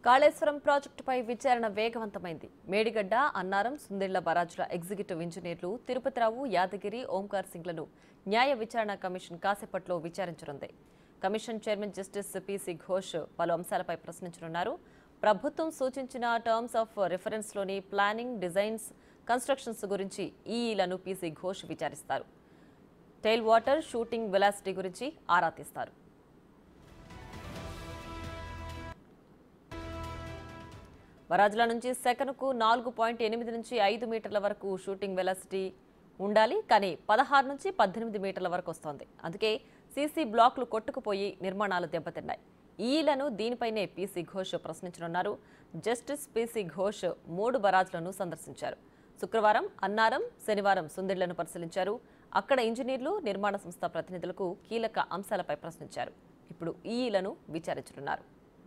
కాళేశ్వరం ప్రాజెక్టుపై విచారణ వేగవంతమైంది మేడిగడ్డ అన్నారం సుందిళ్ల బరాజుల ఎగ్జిక్యూటివ్ ఇంజనీర్లు తిరుపతిరావు యాదగిరి ఓంకార్ సింగ్లను న్యాయ విచారణ కమిషన్ కాసేపట్లో విచారించనుంది commission chairman justice PC Ghosh పలు అంశాలపై ప్రశ్నించనున్నారు ప్రభుత్వం సూచించిన టర్మ్స్ ఆఫ్ రిఫరెన్స్లోని ప్లానింగ్ డిజైన్స్ కన్స్ట్రక్షన్స్ గురించి ఈఈలను పిసి ఘోష్ విచారిస్తారు టైల్ వాటర్ షూటింగ్ వెలాసిటీ గురించి ఆరా తీస్తారు బరాజుల నుంచి సెకనుకు నాలుగు పాయింట్ ఎనిమిది నుంచి ఐదు మీటర్ల వరకు షూటింగ్ వెలాసిటీ ఉండాలి కానీ పదహారు నుంచి పద్దెనిమిది మీటర్ల వరకు వస్తోంది అందుకే సీసీ బ్లాక్లు కొట్టుకుపోయి నిర్మాణాలు దెబ్బతిన్నాయి ఈలను దీనిపైనే పీసీ ఘోష్ ప్రశ్నించనున్నారు జస్టిస్ పీసీ ఘోష్ మూడు బరాజులను సందర్శించారు శుక్రవారం అన్నారం శనివారం సుందిళ్లను పరిశీలించారు అక్కడ ఇంజనీర్లు నిర్మాణ సంస్థ ప్రతినిధులకు కీలక అంశాలపై ప్రశ్నించారు ఇప్పుడు ఈలను విచారించనున్నారు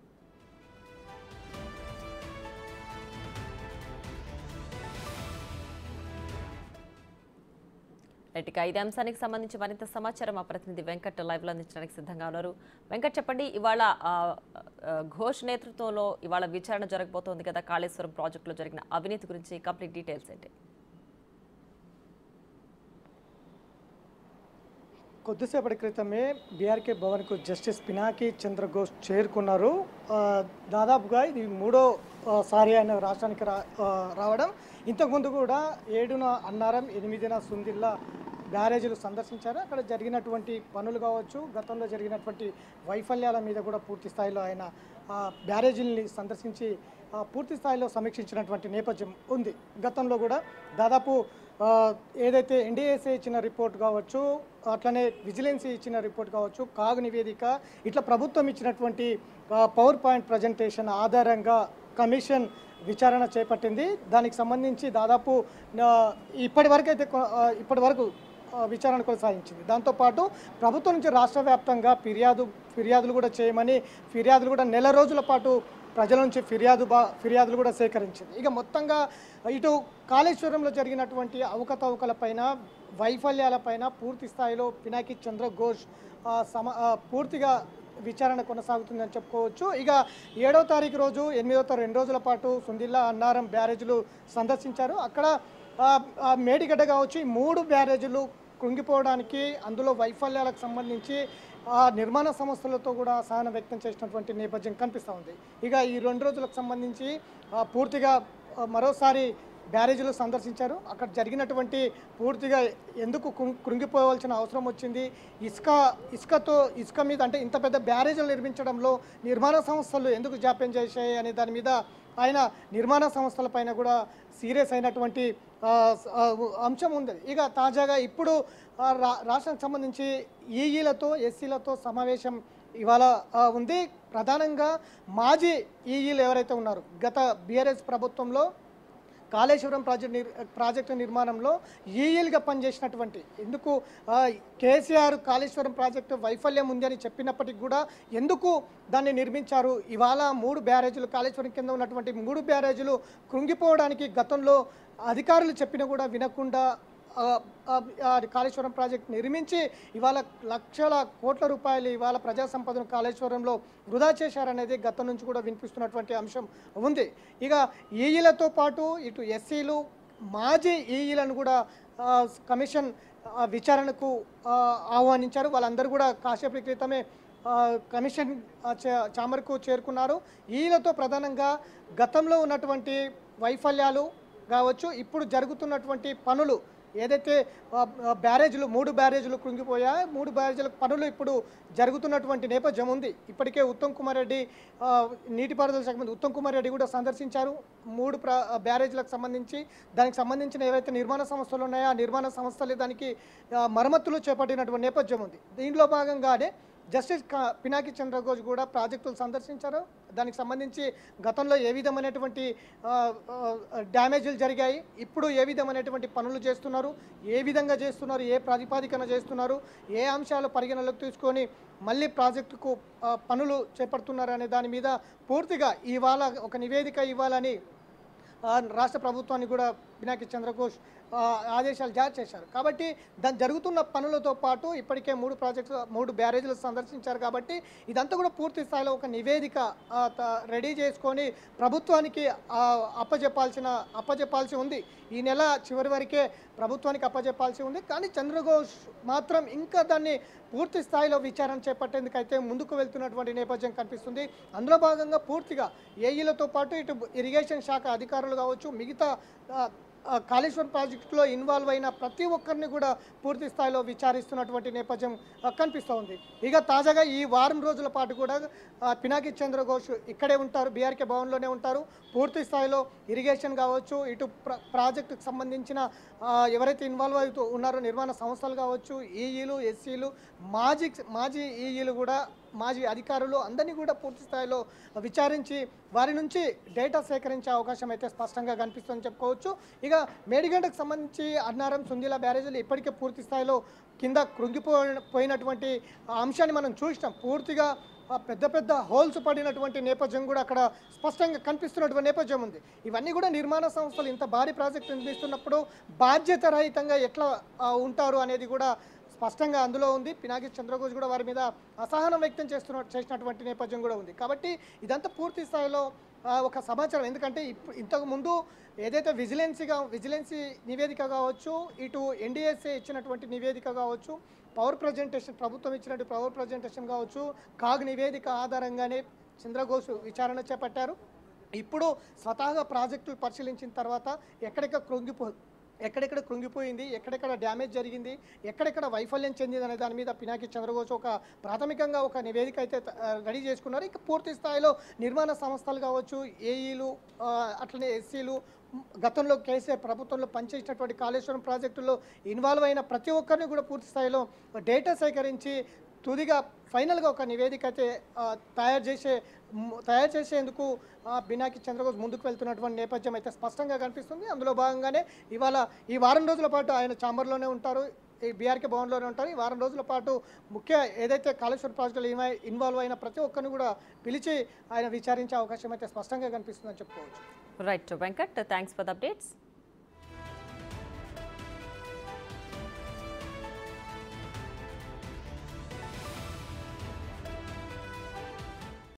రైట్ ఇక ఇదే అంశానికి సంబంధించి మరింత సమాచారం మా ప్రతినిధి వెంకట్ లైవ్ లో అందించడానికి సిద్ధంగా ఉన్నారు వెంకట్ చెప్పండి ఇవాళ ఆ, ఆ, ఘోష్ నేతృత్వంలో ఇవాళ విచారణ జరగబోతోంది కదా కాళేశ్వరం ప్రాజెక్టులో జరిగిన అవినీతి గురించి కంప్లీట్ డీటెయిల్స్ ఏంటి కొద్దిసేపటి క్రితమే బీఆర్కే భవన్కు జస్టిస్ పినాకి చంద్రఘోష్ చేరుకున్నారు ఆ, దాదాపుగా ఇది మూడో ఆ, సారి ఆయన రాష్ట్రానికి రా ఆ, రావడం ఇంతకుముందు కూడా ఏడున అన్నారం ఎనిమిదిన సుందిల్లా బ్యారేజీలు సందర్శించారు అక్కడ జరిగినటువంటి పనులు కావచ్చు గతంలో జరిగినటువంటి వైఫల్యాల మీద కూడా పూర్తి స్థాయిలో ఆయన ఆ, బ్యారేజీల్ని సందర్శించి ఆ, పూర్తి స్థాయిలో సమీక్షించినటువంటి నేపథ్యం ఉంది గతంలో కూడా దాదాపు ఆ, ఏదైతే ఎన్డీఏసీ ఇచ్చిన రిపోర్ట్ కావచ్చు అట్లనే విజిలెన్స్ ఇచ్చిన రిపోర్ట్ కావచ్చు కాగు నివేదిక ఇట్లా ప్రభుత్వం ఇచ్చినటువంటి పవర్ పాయింట్ ప్రజెంటేషన్ ఆధారంగా కమిషన్ విచారణ చేపట్టింది దానికి సంబంధించి దాదాపు ఆ, ఇప్పటి వరకు అయితే కొ- ఆ, ఇప్పటి వరకు ఆ, విచారణ కొనసాగించింది దాంతోపాటు ప్రభుత్వం నుంచి రాష్ట్ర వ్యాప్తంగా ఫిర్యాదు ఫిర్యాదులు కూడా చేయమని ఫిర్యాదులు కూడా నెల రోజుల పాటు ప్రజల నుంచి ఫిర్యాదు బా ఫిర్యాదులు కూడా సేకరించింది ఇక మొత్తంగా ఇటు కాళేశ్వరంలో జరిగినటువంటి అవకతవకలపైన వైఫల్యాలపైన పూర్తి స్థాయిలో పినాకి చంద్ర ఘోష్ ఆ, సమ ఆ, పూర్తిగా విచారణ కొనసాగుతుందని చెప్పుకోవచ్చు ఇక ఏడో తారీఖు రోజు ఎనిమిదో తారీఖు రెండు రోజుల పాటు సుందిల్లా అన్నారం బ్యారేజ్లు సందర్శించారు అక్కడ ఆ, ఆ, మేడిగడ్డ కావచ్చు ఈ మూడు బ్యారేజీలు కృంగిపోవడానికి అందులో వైఫల్యాలకు సంబంధించి ఆ నిర్మాణ సంస్థలతో కూడా అసహనం వ్యక్తం చేసినటువంటి నేపథ్యం కనిపిస్తూ ఉంది ఇక ఈ రెండు రోజులకు సంబంధించి ఆ, పూర్తిగా ఆ, మరోసారి బ్యారేజీలు సందర్శించారు అక్కడ జరిగినటువంటి పూర్తిగా ఎందుకు కృం- కృంగిపోవాల్సిన అవసరం వచ్చింది ఇసుక ఇసుకతో ఇసుక మీద అంటే ఇంత పెద్ద బ్యారేజీలు నిర్మించడంలో నిర్మాణ సంస్థలు ఎందుకు జాప్యం చేశాయి అనే దాని మీద ఆయన నిర్మాణ సంస్థలపైన కూడా సీరియస్ అయినటువంటి ఆ, స- ఆ, అంశం ఉంది ఇక తాజాగా ఇప్పుడు ఆ, రా రాష్ట్రానికి సంబంధించి ఈఈలతో ఎస్సీలతో సమావేశం ఇవాళ ఆ, ఉంది ప్రధానంగా మాజీ ఈఈలు ఎవరైతే ఉన్నారో గత బీఆర్ఎస్ ప్రభుత్వంలో కాళేశ్వరం ప్రాజెక్ట్ నిర్ ప్రాజెక్టు నిర్మాణంలో ఈఈలుగా పనిచేసినటువంటి ఎందుకు ఆ, కేసీఆర్ కాళేశ్వరం ప్రాజెక్టు వైఫల్యం ఉంది అని చెప్పినప్పటికీ కూడా ఎందుకు దాన్ని నిర్మించారు ఇవాళ మూడు బ్యారేజీలు కాళేశ్వరం కింద ఉన్నటువంటి మూడు బ్యారేజీలు కృంగిపోవడానికి గతంలో అధికారులు చెప్పినా కూడా వినకుండా ఆ, ఆ, ఆ కాళేశ్వరం ప్రాజెక్ట్ నిర్మించి ఇవాళ లక్షల కోట్ల రూపాయలు ఇవాళ ప్రజా సంపదను కాళేశ్వరంలో వృధా చేశారనేది గతం నుంచి కూడా వినిపిస్తున్నటువంటి అంశం ఉంది ఇక ఈఈలతో పాటు ఇటు ఎస్సీలు మాజీ ఈఈలను కూడా ఆ, కమిషన్ ఆ, విచారణకు ఆ, ఆహ్వానించారు వాళ్ళందరూ కూడా కాసేపటి క్రితమే ఆ, కమిషన్ ఆ, చే- చాంబర్కు చేరుకున్నారు ఈలతో ప్రధానంగా గతంలో ఉన్నటువంటి వైఫల్యాలు కావచ్చు ఇప్పుడు జరుగుతున్నటువంటి పనులు ఏదైతే ఆ, ఆ, బ్యారేజీలు మూడు బ్యారేజీలు కృంగిపోయా మూడు బ్యారేజీల పనులు ఇప్పుడు జరుగుతున్నటువంటి నేపథ్యం ఉంది ఇప్పటికే ఉత్తమ్ కుమార్ రెడ్డి ఆ, నీటిపారుదల శాఖ మంత్రి ఉత్తమ్ కుమార్ రెడ్డి కూడా సందర్శించారు మూడు ప్ర బ్యారేజీలకు సంబంధించి దానికి సంబంధించిన ఏవైతే నిర్మాణ సంస్థలు ఉన్నాయో ఆ నిర్మాణ సంస్థలు దానికి ఆ, మరమ్మతులు చేపట్టినటువంటి నేపథ్యం ఉంది దీనిలో భాగంగానే జస్టిస్ కా- పినాకి చంద్రఘోష్ కూడా ప్రాజెక్టులు సందర్శించారు దానికి సంబంధించి గతంలో ఏ విధమైనటువంటి ఆ, ఆ, డ్యామేజీలు జరిగాయి ఇప్పుడు ఏ విధమైనటువంటి పనులు చేస్తున్నారు ఏ విధంగా చేస్తున్నారు ఏ ప్రాతిపాదికన చేస్తున్నారు ఏ అంశాలు పరిగణలోకి తీసుకొని మళ్ళీ ప్రాజెక్టుకు ఆ, పనులు చేపడుతున్నారు అనే దాని మీద పూర్తిగా ఇవాళ ఒక నివేదిక ఇవ్వాలని ఆ, రాష్ట్ర ప్రభుత్వాన్ని కూడా పినాకి చంద్రఘోష్ ఆ, ఆదేశాలు జారీ చేశారు కాబట్టి దాని జరుగుతున్న పనులతో పాటు ఇప్పటికే మూడు ప్రాజెక్టులు మూడు బ్యారేజీలు సందర్శించారు కాబట్టి ఇదంతా కూడా పూర్తి స్థాయిలో ఒక నివేదిక ఆ, త- రెడీ చేసుకొని ప్రభుత్వానికి ఆ, అప్పజెప్పాల్సిన అప్పజెప్పాల్సి ఉంది ఈ నెల చివరి వరకే ప్రభుత్వానికి అప్పజెప్పాల్సి ఉంది కానీ చంద్రఘోష్ మాత్రం ఇంకా దాన్ని పూర్తి స్థాయిలో విచారణ చేపట్టేందుకైతే ముందుకు వెళ్తున్నటువంటి నేపథ్యం కనిపిస్తుంది అందులో భాగంగా పూర్తిగా ఏఈలతో పాటు ఇటు ఇరిగేషన్ శాఖ అధికారులు కావచ్చు మిగతా ఆ, ఆ, కాళేశ్వరం ప్రాజెక్టులో ఇన్వాల్వ్ అయిన ప్రతి ఒక్కరిని కూడా పూర్తి స్థాయిలో విచారిస్తున్నటువంటి నేపథ్యం ఆ, కనిపిస్తూ ఉంది ఇక తాజాగా ఈ వారం రోజుల పాటు కూడా ఆ, పినాకి చంద్రఘోష్ ఇక్కడే ఉంటారు బీఆర్కే భవన్లోనే ఉంటారు పూర్తి స్థాయిలో ఇరిగేషన్ కావచ్చు ఇటు ప్ర ప్రాజెక్టుకు సంబంధించిన ఆ, ఎవరైతే ఇన్వాల్వ్ అవుతూ ఉన్నారో నిర్మాణ సంస్థలు కావచ్చు ఈఈలు ఎస్సీలు మాజీ మాజీ ఈఈలు కూడా మాజీ అధికారులు అందరినీ కూడా పూర్తి స్థాయిలో విచారించి వారి నుంచి డేటా సేకరించే అవకాశం అయితే స్పష్టంగా కనిపిస్తుందని చెప్పుకోవచ్చు ఇక మేడిగడ్డకు సంబంధించి అన్నారం సుందిల బ్యారేజీలు ఇప్పటికే పూర్తి స్థాయిలో కింద కృంగిపోయిన పోయినటువంటి ఆ అంశాన్ని మనం చూసినాం పూర్తిగా ఆ పెద్ద పెద్ద హోల్స్ పడినటువంటి నేపథ్యం కూడా అక్కడ స్పష్టంగా కనిపిస్తున్నటువంటి నేపథ్యం ఉంది ఇవన్నీ కూడా నిర్మాణ సంస్థలు ఇంత భారీ ప్రాజెక్టు నిర్మిస్తున్నప్పుడు బాధ్యత రహితంగా ఎట్లా ఆ, ఉంటారు అనేది కూడా స్పష్టంగా అందులో ఉంది పినాకి చంద్రఘోష్ కూడా వారి మీద అసహనం వ్యక్తం చేస్తున్న చేసినటువంటి నేపథ్యం కూడా ఉంది కాబట్టి ఇదంతా పూర్తి స్థాయిలో ఆ, ఒక సమాచారం ఎందుకంటే ఇప్పుడు ఇంతకు ముందు ఏదైతే విజిలెన్సీగా విజిలెన్సీ నివేదిక కావచ్చు ఇటు ఎన్డీఎస్ఏ ఇచ్చినటువంటి నివేదిక కావచ్చు పవర్ ప్రజెంటేషన్ ప్రభుత్వం ఇచ్చినటువంటి పవర్ ప్రజెంటేషన్ కావచ్చు కాగ్ నివేదిక ఆధారంగానే చంద్రఘోష్ విచారణ చేపట్టారు ఇప్పుడు స్వతహాగా ప్రాజెక్టులు పరిశీలించిన తర్వాత ఎక్కడెక్కడ కృంగిపో ఎక్కడెక్కడ కృంగిపోయింది ఎక్కడెక్కడ డ్యామేజ్ జరిగింది ఎక్కడెక్కడ వైఫల్యం చెందింది అనే దాని మీద పినాకి చంద్రఘోష్ ఒక ప్రాథమికంగా ఒక నివేదిక అయితే ఆ, రెడీ చేసుకున్నారు ఇక పూర్తి స్థాయిలో నిర్మాణ సంస్థలు కావచ్చు ఏఈలు ఆ, అట్లనే ఎస్సీలు గతంలో కేసీఆర్ ప్రభుత్వంలో పనిచేసినటువంటి కాళేశ్వరం ప్రాజెక్టుల్లో ఇన్వాల్వ్ అయిన ప్రతి ఒక్కరిని కూడా పూర్తి స్థాయిలో డేటా సేకరించి తుదిగా ఫైనల్గా ఒక నివేదిక అయితే ఆ, తయారు చేసే మ్, తయారు చేసేందుకు ఆ, బినాకి చంద్రబోస్ ముందుకు వెళ్తున్నటువంటి నేపథ్యం అయితే స్పష్టంగా కనిపిస్తుంది అందులో భాగంగానే ఇవాళ ఈ వారం రోజుల పాటు ఆయన చాంబర్లోనే ఉంటారు ఈ బీఆర్కే భవన్లోనే ఉంటారు ఈ వారం రోజుల పాటు ముఖ్య ఏదైతే కాళేశ్వర ప్రాజెక్టులో ఇన్వా- ఇన్వాల్వ్ అయిన ప్రతి ఒక్కరిని కూడా పిలిచి ఆయన విచారించే అవకాశం అయితే స్పష్టంగా కనిపిస్తుందని చెప్పుకోవచ్చు right Venkat thanks for the updates